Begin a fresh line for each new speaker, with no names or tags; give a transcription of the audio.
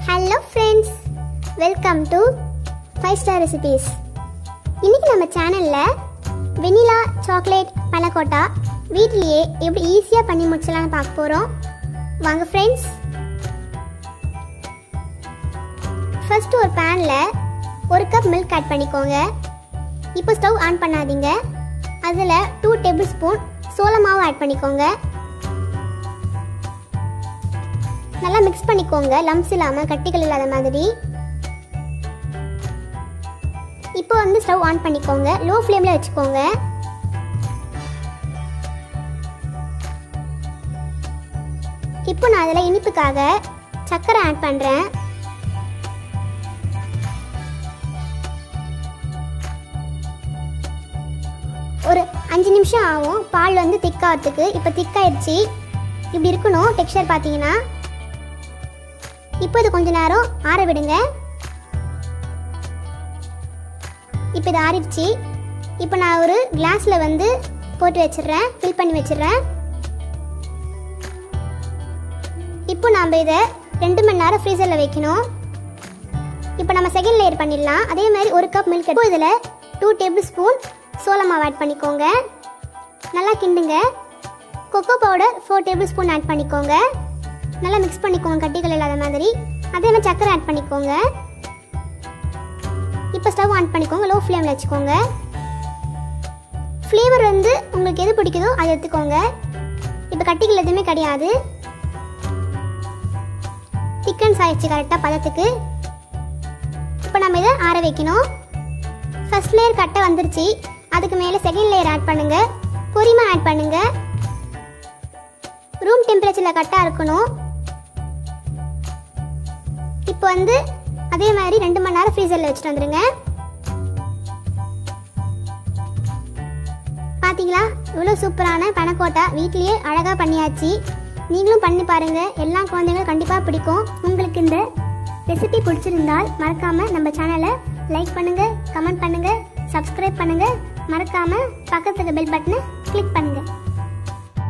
hello friends welcome to five star recipes இன்னைக்கு நம்ம சேனலில் வெனிலா சாக்லேட் பனக்கோட்டா வீட்லேயே எப்படி ஈஸியாக பண்ணி முடிச்சலாம்னு பார்க்க போகிறோம் வாங்க ஃப்ரெண்ட்ஸ் ஃபர்ஸ்ட் ஒரு பேனில் ஒரு கப் மில்க் ஆட் பண்ணிக்கோங்க இப்போ ஸ்டவ் ஆன் பண்ணாதீங்க அதில் டூ டேபிள் ஸ்பூன் சோள மாவு ஆட் பண்ணிக்கோங்க நல்லா மிக்ஸ் பண்ணிக்கோங்க லம்ஸ் இல்லாமல் கட்டிகள் இல்லாத மாதிரி இப்போ வந்து ஸ்டவ் ஆன் பண்ணிக்கோங்க லோ ஃப்ளேமில் வச்சுக்கோங்க இப்போ நான் அதில் இனிப்புக்காக சர்க்கரை ஆட் பண்ணுறேன் ஒரு அஞ்சு நிமிஷம் ஆகும் பால் வந்து திக்காகிறதுக்கு இப்போ திக்காயிடுச்சு இப்படி இருக்கணும் டெக்ஸ்சர் பார்த்தீங்கன்னா இப்போ இது கொஞ்ச நேரம் ஆற விடுங்க இப்போ இது ஆறிடுச்சு இப்போ நான் ஒரு கிளாஸில் வந்து போட்டு வச்சிடுறேன் ஃபில் பண்ணி வச்சிடுறேன் இப்போ நாம் இதை ரெண்டு மணி நேரம் ஃப்ரீசரில் வைக்கணும் இப்போ நம்ம செகண்ட் லேயர் பண்ணிடலாம் அதே மாதிரி ஒரு கப் மில்க் எடுத்து இதில் டூ டேபிள் ஸ்பூன் சோள மாவு ஆட் பண்ணிக்கோங்க நல்லா கிண்டுங்க cocoa powder four tablespoon add பண்ணிக்கோங்க நல்லா மிக்ஸ் பண்ணிக்கோங்க கட்டிகள் இல்லாத மாதிரி அதே மாதிரி சக்கரை ஆட் பண்ணிக்கோங்க இப்போ ஸ்டவ் ஆன் பண்ணிக்கோங்க லோ ஃப்ளேமில் வச்சுக்கோங்க ஃப்ளேவர் வந்து உங்களுக்கு எது பிடிக்குதோ அதை எடுத்துக்கோங்க இப்போ கட்டிகள் எதுவுமே கிடையாது திக்கன்ஸ் ஆயிடுச்சு கரெக்டாக பதத்துக்கு இப்போ நம்ம இதை ஆற வைக்கணும் ஃபர்ஸ்ட் லேயர் கட்டை வந்துருச்சு அதுக்கு மேலே செகண்ட் லேயர் ஆட் பண்ணுங்க பொரிமா ஆட் பண்ணுங்க ரூம் டெம்பரேச்சரில் கட்டாக இருக்கணும் இப்போ வந்து அதே மாதிரி ரெண்டு மணி நேரம் ஃப்ரீசரில் வச்சுட்டு வந்துடுங்க பார்த்தீங்களா இவ்வளோ சூப்பரான பனக்கோட்டா வீட்லேயே அழகாக பண்ணியாச்சு நீங்களும் பண்ணி பாருங்க எல்லா குழந்தைங்களும் கண்டிப்பாக பிடிக்கும் உங்களுக்கு இந்த ரெசிபி பிடிச்சிருந்தால் மறக்காம நம்ம சேனலை லைக் பண்ணுங்க கமெண்ட் பண்ணுங்க சப்ஸ்கிரைப் பண்ணுங்க மறக்காம பக்கத்துக்கு பெல் பட்டனை கிளிக் பண்ணுங்க